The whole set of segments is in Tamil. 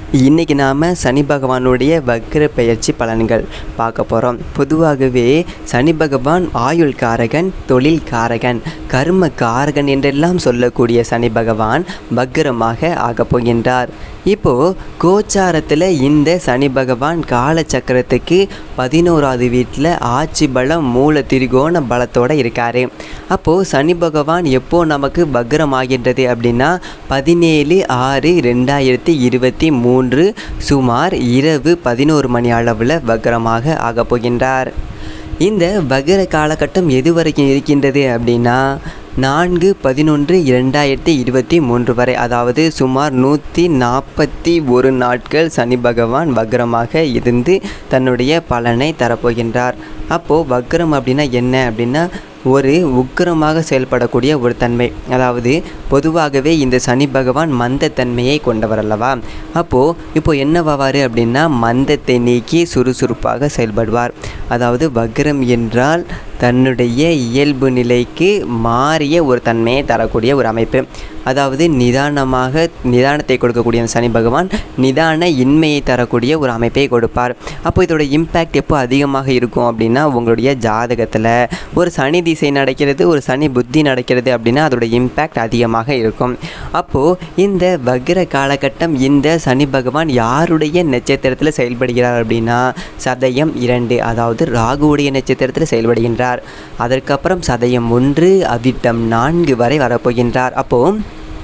இன்றைக்கி நாம் சனி பகவானுடைய வக்ர பெயர்ச்சி பலன்கள் பார்க்க போகிறோம் பொதுவாகவே சனி பகவான் ஆயுள் காரகன் தொழில் காரகன் கர்ம காரகன் என்றெல்லாம் சொல்லக்கூடிய சனி பகவான் வக்ரமாக ஆகப் போகின்றார் இப்போது கோச்சாரத்தில் இந்த சனி பகவான் காலச்சக்கரத்துக்கு பதினோராவது வீட்டில் ஆட்சி பலம் மூல திரிகோண பலத்தோடு இருக்கார் அப்போது சனி பகவான் எப்போ நமக்கு வக்ரமாகின்றது அப்படின்னா பதினேழு ஆறு ரெண்டாயிரத்தி இருபத்தி மூன்று சுமார் இரவு பதினோரு மணி அளவில் வக்ரமாக ஆகப் போகின்றார் இந்த வக்ர காலகட்டம் எது வரைக்கும் இருக்கின்றது அப்படின்னா நான்கு பதினொன்று இரண்டாயிரத்தி இருபத்தி மூன்று வரை அதாவது சுமார் நூற்றி நாற்பத்தி ஒரு நாட்கள் சனி பகவான் வக்ரமாக இருந்து தன்னுடைய பலனை தரப்போகின்றார் அப்போது வக்ரம் அப்படின்னா என்ன அப்படின்னா ஒரு உக்கிரமாக செயல்படக்கூடிய ஒரு தன்மை அதாவது பொதுவாகவே இந்த சனி பகவான் மந்தத்தன்மையை கொண்டவர் அல்லவா அப்போது இப்போ என்னவாவார் அப்படின்னா மந்தத்தை நீக்கி சுறுசுறுப்பாக செயல்படுவார் அதாவது வக்ரம் என்றால் தன்னுடைய இயல்பு நிலைக்கு மாறிய ஒரு தன்மையை தரக்கூடிய ஒரு அமைப்பு அதாவது நிதானமாக நிதானத்தை கொடுக்கக்கூடிய அந்த சனி பகவான் நிதான இன்மையை தரக்கூடிய ஒரு அமைப்பை கொடுப்பார் அப்போ இதோட இம்பேக்ட் எப்போ அதிகமாக இருக்கும் அப்படின்னா உங்களுடைய ஜாதகத்தில் ஒரு சனி திசை நடக்கிறது ஒரு சனி புத்தி நடக்கிறது அப்படின்னா அதோட இம்பேக்ட் அதிகமாக இருக்கும் அப்போது இந்த வக்ர காலகட்டம் இந்த சனி பகவான் யாருடைய நட்சத்திரத்தில் செயல்படுகிறார் அப்படின்னா சதயம் இரண்டு அதாவது ராகுவுடைய நட்சத்திரத்தில் செயல்படுகின்றார் அதற்கப்புறம் சதயம் ஒன்று அவிட்டம் நான்கு வரை வரப்போகின்றார் அப்போது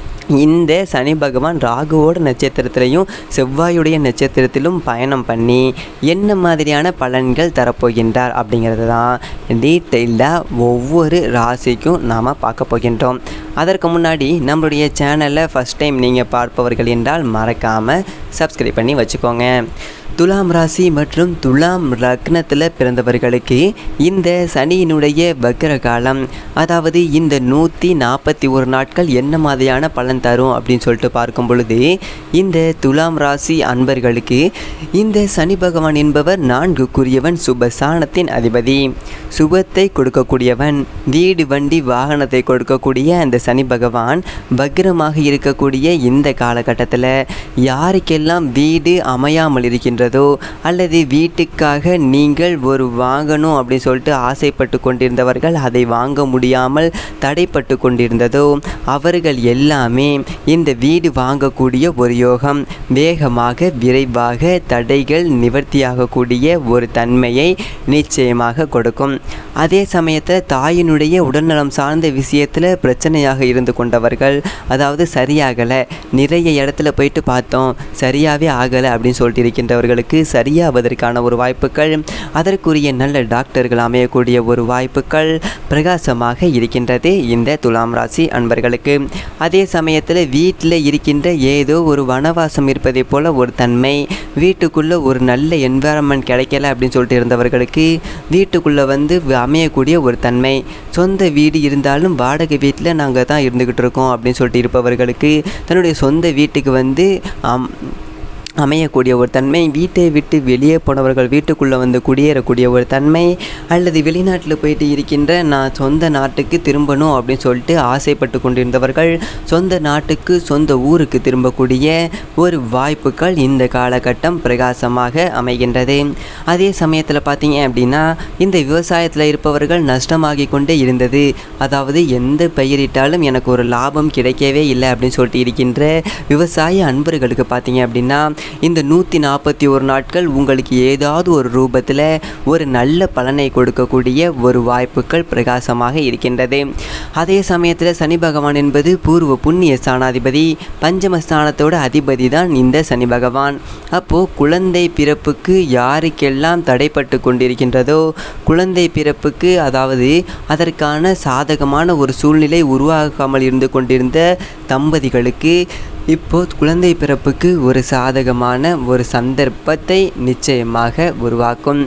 இந்த சனி பகவான் ராகுவோட நட்சத்திரத்திலையும் செவ்வாயுடைய நட்சத்திரத்திலும் பயணம் பண்ணி என்ன மாதிரியான பலன்கள் தரப்போகின்றார் அப்படிங்கிறது தான் டீட்டெயில்டாக ஒவ்வொரு ராசிக்கும் நாம் பார்க்க போகின்றோம் அதற்கு முன்னாடி நம்மளுடைய சேனலை ஃபஸ்ட் டைம் நீங்கள் பார்ப்பவர்கள் என்றால் மறக்காமல் சப்ஸ்கிரைப் பண்ணி வச்சுக்கோங்க துலாம் ராசி மற்றும் துலாம் லக்னத்தில் பிறந்தவர்களுக்கு இந்த சனியினுடைய வக்ர காலம் அதாவது இந்த நூற்றி நாற்பத்தி ஒரு நாட்கள் என்ன மாதிரியான பலன் தரும் அப்படின்னு சொல்லிட்டு பார்க்கும் பொழுது இந்த துலாம் ராசி அன்பர்களுக்கு இந்த சனி பகவான் என்பவர் நான்குக்குரியவன் சுபசானத்தின் அதிபதி சுபத்தை கொடுக்கக்கூடியவன் வீடு வண்டி வாகனத்தை கொடுக்கக்கூடிய அந்த சனி பகவான் வக்ரமாக இருக்கக்கூடிய இந்த காலகட்டத்தில் யாருக்கெல்லாம் வீடு அமையாமல் இருக்கின்ற இருக்கின்றதோ அல்லது வீட்டுக்காக நீங்கள் ஒரு வாங்கணும் அப்படின்னு சொல்லிட்டு ஆசைப்பட்டு கொண்டிருந்தவர்கள் அதை வாங்க முடியாமல் தடைப்பட்டு கொண்டிருந்ததோ அவர்கள் எல்லாமே இந்த வீடு வாங்கக்கூடிய ஒரு யோகம் வேகமாக விரைவாக தடைகள் நிவர்த்தியாகக்கூடிய ஒரு தன்மையை நிச்சயமாக கொடுக்கும் அதே சமயத்தில் தாயினுடைய உடல்நலம் சார்ந்த விஷயத்தில் பிரச்சனையாக இருந்து கொண்டவர்கள் அதாவது சரியாகலை நிறைய இடத்துல போயிட்டு பார்த்தோம் சரியாகவே ஆகலை அப்படின்னு சொல்லிட்டு இருக்கின்றவர்கள் அவர்களுக்கு சரியாவதற்கான ஒரு வாய்ப்புகள் அதற்குரிய நல்ல டாக்டர்கள் அமையக்கூடிய ஒரு வாய்ப்புகள் பிரகாசமாக இருக்கின்றது இந்த துலாம் ராசி அன்பர்களுக்கு அதே சமயத்தில் வீட்டில் இருக்கின்ற ஏதோ ஒரு வனவாசம் இருப்பதை போல ஒரு தன்மை வீட்டுக்குள்ளே ஒரு நல்ல என்வாரன்மெண்ட் கிடைக்கல அப்படின்னு சொல்லிட்டு இருந்தவர்களுக்கு வீட்டுக்குள்ளே வந்து அமையக்கூடிய ஒரு தன்மை சொந்த வீடு இருந்தாலும் வாடகை வீட்டில் நாங்கள் தான் இருந்துக்கிட்டு இருக்கோம் அப்படின்னு சொல்லிட்டு இருப்பவர்களுக்கு தன்னுடைய சொந்த வீட்டுக்கு வந்து அமையக்கூடிய ஒரு தன்மை வீட்டை விட்டு வெளியே போனவர்கள் வீட்டுக்குள்ளே வந்து குடியேறக்கூடிய ஒரு தன்மை அல்லது வெளிநாட்டில் போயிட்டு இருக்கின்ற நான் சொந்த நாட்டுக்கு திரும்பணும் அப்படின்னு சொல்லிட்டு ஆசைப்பட்டு கொண்டிருந்தவர்கள் சொந்த நாட்டுக்கு சொந்த ஊருக்கு திரும்பக்கூடிய ஒரு வாய்ப்புகள் இந்த காலகட்டம் பிரகாசமாக அமைகின்றது அதே சமயத்தில் பார்த்தீங்க அப்படின்னா இந்த விவசாயத்தில் இருப்பவர்கள் நஷ்டமாகி கொண்டே இருந்தது அதாவது எந்த பயிரிட்டாலும் எனக்கு ஒரு லாபம் கிடைக்கவே இல்லை அப்படின்னு சொல்லிட்டு இருக்கின்ற விவசாய அன்பர்களுக்கு பார்த்தீங்க அப்படின்னா இந்த நூற்றி நாற்பத்தி ஒரு நாட்கள் உங்களுக்கு ஏதாவது ஒரு ரூபத்தில் ஒரு நல்ல பலனை கொடுக்கக்கூடிய ஒரு வாய்ப்புகள் பிரகாசமாக இருக்கின்றது அதே சமயத்தில் சனி பகவான் என்பது பூர்வ புண்ணிய ஸ்தானாதிபதி பஞ்சமஸ்தானத்தோட அதிபதி தான் இந்த சனி பகவான் அப்போது குழந்தை பிறப்புக்கு யாருக்கெல்லாம் தடைப்பட்டு கொண்டிருக்கின்றதோ குழந்தை பிறப்புக்கு அதாவது அதற்கான சாதகமான ஒரு சூழ்நிலை உருவாகாமல் இருந்து கொண்டிருந்த தம்பதிகளுக்கு இப்போது குழந்தை பிறப்புக்கு ஒரு சாதகமான ஒரு சந்தர்ப்பத்தை நிச்சயமாக உருவாக்கும்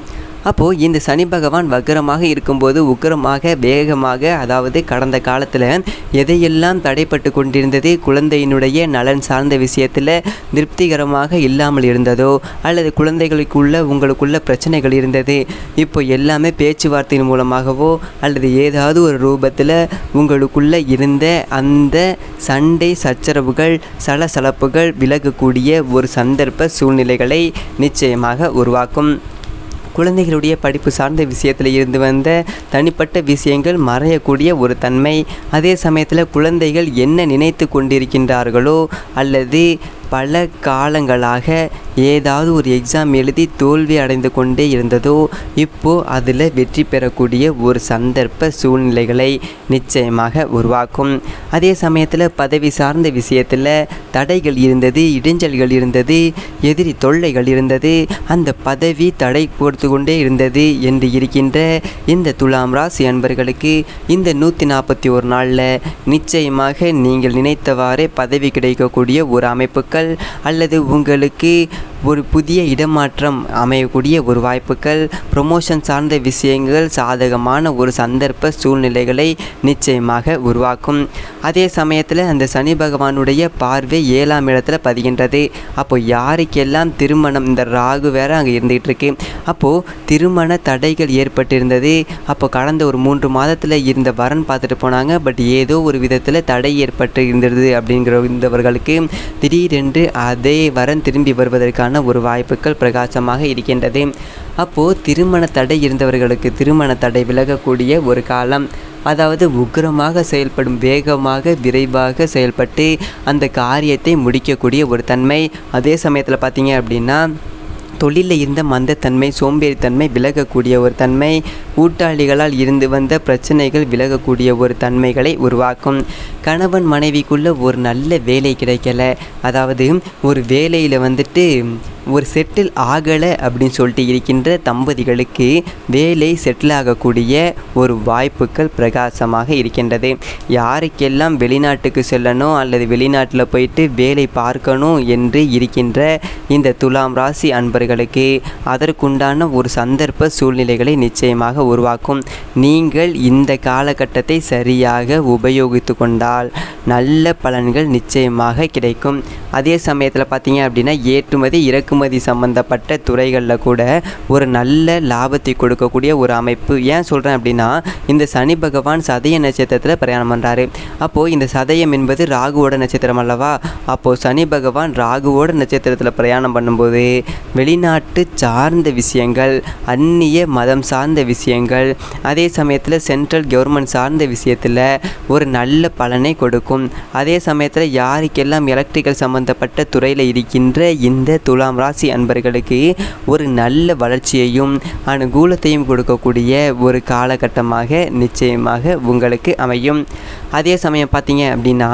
அப்போது இந்த சனி பகவான் வக்கரமாக இருக்கும்போது உக்கிரமாக வேகமாக அதாவது கடந்த காலத்தில் எதையெல்லாம் தடைப்பட்டு கொண்டிருந்தது குழந்தையினுடைய நலன் சார்ந்த விஷயத்தில் திருப்திகரமாக இல்லாமல் இருந்ததோ அல்லது குழந்தைகளுக்குள்ள உங்களுக்குள்ள பிரச்சனைகள் இருந்தது இப்போ எல்லாமே பேச்சுவார்த்தையின் மூலமாகவோ அல்லது ஏதாவது ஒரு ரூபத்தில் உங்களுக்குள்ள இருந்த அந்த சண்டை சச்சரவுகள் சலசலப்புகள் விலகக்கூடிய ஒரு சந்தர்ப்ப சூழ்நிலைகளை நிச்சயமாக உருவாக்கும் குழந்தைகளுடைய படிப்பு சார்ந்த விஷயத்தில் இருந்து வந்த தனிப்பட்ட விஷயங்கள் மறையக்கூடிய ஒரு தன்மை அதே சமயத்தில் குழந்தைகள் என்ன நினைத்து கொண்டிருக்கின்றார்களோ அல்லது பல காலங்களாக ஏதாவது ஒரு எக்ஸாம் எழுதி தோல்வி அடைந்து கொண்டே இருந்ததோ இப்போது அதில் வெற்றி பெறக்கூடிய ஒரு சந்தர்ப்ப சூழ்நிலைகளை நிச்சயமாக உருவாக்கும் அதே சமயத்தில் பதவி சார்ந்த விஷயத்தில் தடைகள் இருந்தது இடைஞ்சல்கள் இருந்தது எதிரி தொல்லைகள் இருந்தது அந்த பதவி தடை கொடுத்து கொண்டே இருந்தது என்று இருக்கின்ற இந்த துலாம் ராசி அன்பர்களுக்கு இந்த நூற்றி நாற்பத்தி ஒரு நாளில் நிச்சயமாக நீங்கள் நினைத்தவாறே பதவி கிடைக்கக்கூடிய ஒரு அமைப்புகள் அல்லது உங்களுக்கு ஒரு புதிய இடமாற்றம் அமையக்கூடிய ஒரு வாய்ப்புகள் ப்ரொமோஷன் சார்ந்த விஷயங்கள் சாதகமான ஒரு சந்தர்ப்ப சூழ்நிலைகளை நிச்சயமாக உருவாக்கும் அதே சமயத்தில் அந்த சனி பகவானுடைய பார்வை ஏழாம் இடத்துல பதிகின்றது அப்போ யாருக்கெல்லாம் திருமணம் இந்த ராகு வேற அங்கே இருந்துகிட்டு இருக்கு அப்போது திருமண தடைகள் ஏற்பட்டிருந்தது அப்போ கடந்த ஒரு மூன்று மாதத்தில் இருந்த வரன் பார்த்துட்டு போனாங்க பட் ஏதோ ஒரு விதத்தில் தடை ஏற்பட்டு இருந்தது அப்படிங்கிற இருந்தவர்களுக்கு திடீரென்று அதே வரன் திரும்பி வருவதற்கான ஒரு வாய்ப்புகள் பிரகாசமாக இருக்கின்றது அப்போது திருமண தடை இருந்தவர்களுக்கு திருமண தடை விலகக்கூடிய ஒரு காலம் அதாவது உக்கிரமாக செயல்படும் வேகமாக விரைவாக செயல்பட்டு அந்த காரியத்தை முடிக்கக்கூடிய ஒரு தன்மை அதே சமயத்தில் பார்த்தீங்க அப்படின்னா தொழிலில் இருந்த மந்தத்தன்மை சோம்பேறித்தன்மை விலகக்கூடிய ஒரு தன்மை கூட்டாளிகளால் இருந்து வந்த பிரச்சனைகள் விலகக்கூடிய ஒரு தன்மைகளை உருவாக்கும் கணவன் மனைவிக்குள்ள ஒரு நல்ல வேலை கிடைக்கல அதாவது ஒரு வேலையில் வந்துட்டு ஒரு செட்டில் ஆகலை அப்படின்னு சொல்லிட்டு இருக்கின்ற தம்பதிகளுக்கு வேலை செட்டில் ஆகக்கூடிய ஒரு வாய்ப்புகள் பிரகாசமாக இருக்கின்றது யாருக்கெல்லாம் வெளிநாட்டுக்கு செல்லணும் அல்லது வெளிநாட்டில் போயிட்டு வேலை பார்க்கணும் என்று இருக்கின்ற இந்த துலாம் ராசி அன்பர்களுக்கு அதற்குண்டான ஒரு சந்தர்ப்ப சூழ்நிலைகளை நிச்சயமாக உருவாக்கும் நீங்கள் இந்த காலகட்டத்தை சரியாக உபயோகித்து கொண்டால் நல்ல பலன்கள் நிச்சயமாக கிடைக்கும் அதே சமயத்தில் பார்த்தீங்க அப்படின்னா ஏற்றுமதி இறக்குமதி சம்பந்தப்பட்ட துறைகளில் கூட ஒரு நல்ல லாபத்தை கொடுக்கக்கூடிய ஒரு அமைப்பு ஏன் சொல்கிறேன் அப்படின்னா இந்த சனி பகவான் சதய நட்சத்திரத்தில் பிரயாணம் பண்ணுறாரு அப்போது இந்த சதயம் என்பது ராகுவோட நட்சத்திரம் அல்லவா அப்போது சனி பகவான் ராகுவோட நட்சத்திரத்தில் பிரயாணம் பண்ணும்போது வெளிநாட்டு சார்ந்த விஷயங்கள் அந்நிய மதம் சார்ந்த விஷயங்கள் அதே சமயத்தில் சென்ட்ரல் கவர்மெண்ட் சார்ந்த விஷயத்தில் ஒரு நல்ல பலனை கொடுக்கும் அதே சமயத்தில் யாருக்கெல்லாம் எலக்ட்ரிக்கல் சம்பந்தப்பட்ட துறையில் இருக்கின்ற இந்த துலாம் ராசி அன்பர்களுக்கு ஒரு நல்ல வளர்ச்சியையும் அனுகூலத்தையும் கொடுக்கக்கூடிய ஒரு காலகட்டமாக நிச்சயமாக உங்களுக்கு அமையும் அதே சமயம் பார்த்தீங்க அப்படின்னா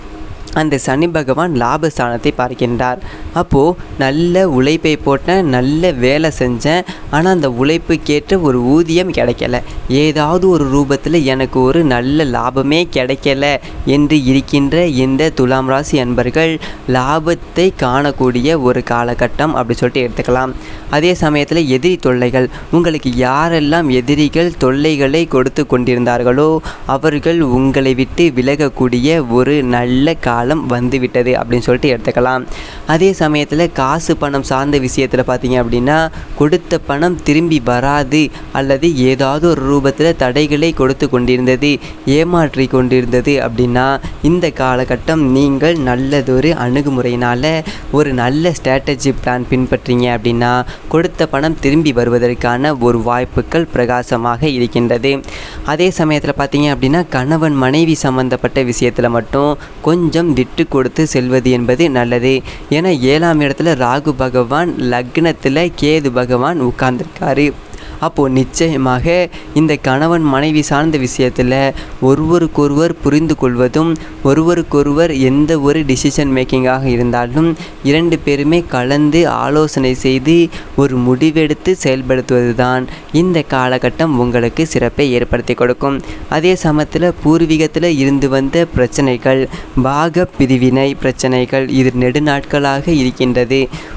அந்த சனி பகவான் லாபஸ்தானத்தை பார்க்கின்றார் அப்போது நல்ல உழைப்பை போட்டேன் நல்ல வேலை செஞ்சேன் ஆனால் அந்த உழைப்புக்கேற்ற ஒரு ஊதியம் கிடைக்கல ஏதாவது ஒரு ரூபத்தில் எனக்கு ஒரு நல்ல லாபமே கிடைக்கல என்று இருக்கின்ற இந்த துலாம் ராசி அன்பர்கள் லாபத்தை காணக்கூடிய ஒரு காலகட்டம் அப்படி சொல்லிட்டு எடுத்துக்கலாம் அதே சமயத்தில் எதிரி தொல்லைகள் உங்களுக்கு யாரெல்லாம் எதிரிகள் தொல்லைகளை கொடுத்து கொண்டிருந்தார்களோ அவர்கள் உங்களை விட்டு விலகக்கூடிய ஒரு நல்ல காலம் வந்துவிட்டது அப்படின்னு சொல்லிட்டு எடுத்துக்கலாம் அதே சமயத்தில் காசு பணம் சார்ந்த விஷயத்தில் பார்த்தீங்க அப்படின்னா கொடுத்த பணம் திரும்பி வராது அல்லது ஏதாவது ஒரு ரூபத்தில் தடைகளை கொடுத்து கொண்டிருந்தது ஏமாற்றி கொண்டிருந்தது அப்படின்னா இந்த காலகட்டம் நீங்கள் நல்லதொரு அணுகுமுறையினால் ஒரு நல்ல ஸ்ட்ராட்டஜி பிளான் பின்பற்றீங்க அப்படின்னா கொடுத்த பணம் திரும்பி வருவதற்கான ஒரு வாய்ப்புகள் பிரகாசமாக இருக்கின்றது அதே சமயத்தில் பார்த்தீங்க அப்படின்னா கணவன் மனைவி சம்பந்தப்பட்ட விஷயத்தில் மட்டும் கொஞ்சம் விட்டு கொடுத்து செல்வது என்பது நல்லது ஏன்னா ஏழாம் இடத்துல ராகு பகவான் லக்னத்தில் கேது பகவான் உட்கார்ந்திருக்காரு அப்போது நிச்சயமாக இந்த கணவன் மனைவி சார்ந்த விஷயத்தில் ஒருவருக்கொருவர் புரிந்து கொள்வதும் ஒருவருக்கொருவர் எந்த ஒரு டிசிஷன் மேக்கிங்காக இருந்தாலும் இரண்டு பேருமே கலந்து ஆலோசனை செய்து ஒரு முடிவெடுத்து செயல்படுத்துவது தான் இந்த காலகட்டம் உங்களுக்கு சிறப்பை ஏற்படுத்தி கொடுக்கும் அதே சமயத்தில் பூர்வீகத்தில் இருந்து வந்த பிரச்சனைகள் பாக பிரிவினை பிரச்சனைகள் இது நெடுநாட்களாக இருக்கின்றது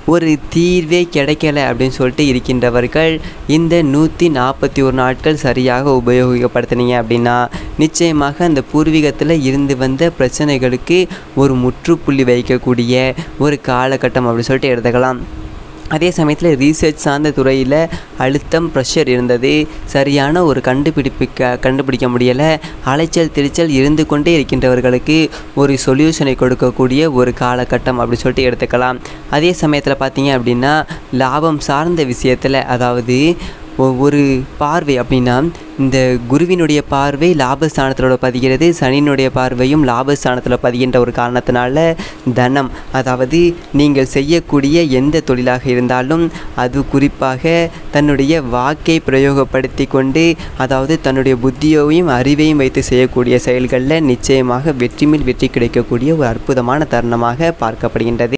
ஒரு தீர்வே கிடைக்கல அப்படின்னு சொல்லிட்டு இருக்கின்றவர்கள் இந்த நூற்றி நாற்பத்தி ஒரு நாட்கள் சரியாக உபயோகப்படுத்தினீங்க அப்படின்னா நிச்சயமாக அந்த பூர்வீகத்தில் இருந்து வந்த பிரச்சனைகளுக்கு ஒரு முற்றுப்புள்ளி வைக்கக்கூடிய ஒரு காலகட்டம் அப்படின்னு சொல்லிட்டு எடுத்துக்கலாம் அதே சமயத்தில் ரீசர்ச் சார்ந்த துறையில் அழுத்தம் ப்ரெஷர் இருந்தது சரியான ஒரு கண்டுபிடிப்பிக்க கண்டுபிடிக்க முடியலை அலைச்சல் திருச்சல் இருந்து கொண்டே இருக்கின்றவர்களுக்கு ஒரு சொல்யூஷனை கொடுக்கக்கூடிய ஒரு காலகட்டம் அப்படி சொல்லிட்டு எடுத்துக்கலாம் அதே சமயத்தில் பார்த்தீங்க அப்படின்னா லாபம் சார்ந்த விஷயத்தில் அதாவது ஒ- ஒரு பார்வை அப்படின்னா இந்த குருவினுடைய பார்வை லாபஸ்தானத்தில் பதிகிறது சனியினுடைய பார்வையும் லாபஸ்தானத்தில் பதிகின்ற ஒரு காரணத்தினால தனம் அதாவது நீங்கள் செய்யக்கூடிய எந்த தொழிலாக இருந்தாலும் அது குறிப்பாக தன்னுடைய வாக்கை பிரயோகப்படுத்தி கொண்டு அதாவது தன்னுடைய புத்தியையும் அறிவையும் வைத்து செய்யக்கூடிய செயல்களில் நிச்சயமாக வெற்றி மேல் வெற்றி கிடைக்கக்கூடிய ஒரு அற்புதமான தருணமாக பார்க்கப்படுகின்றது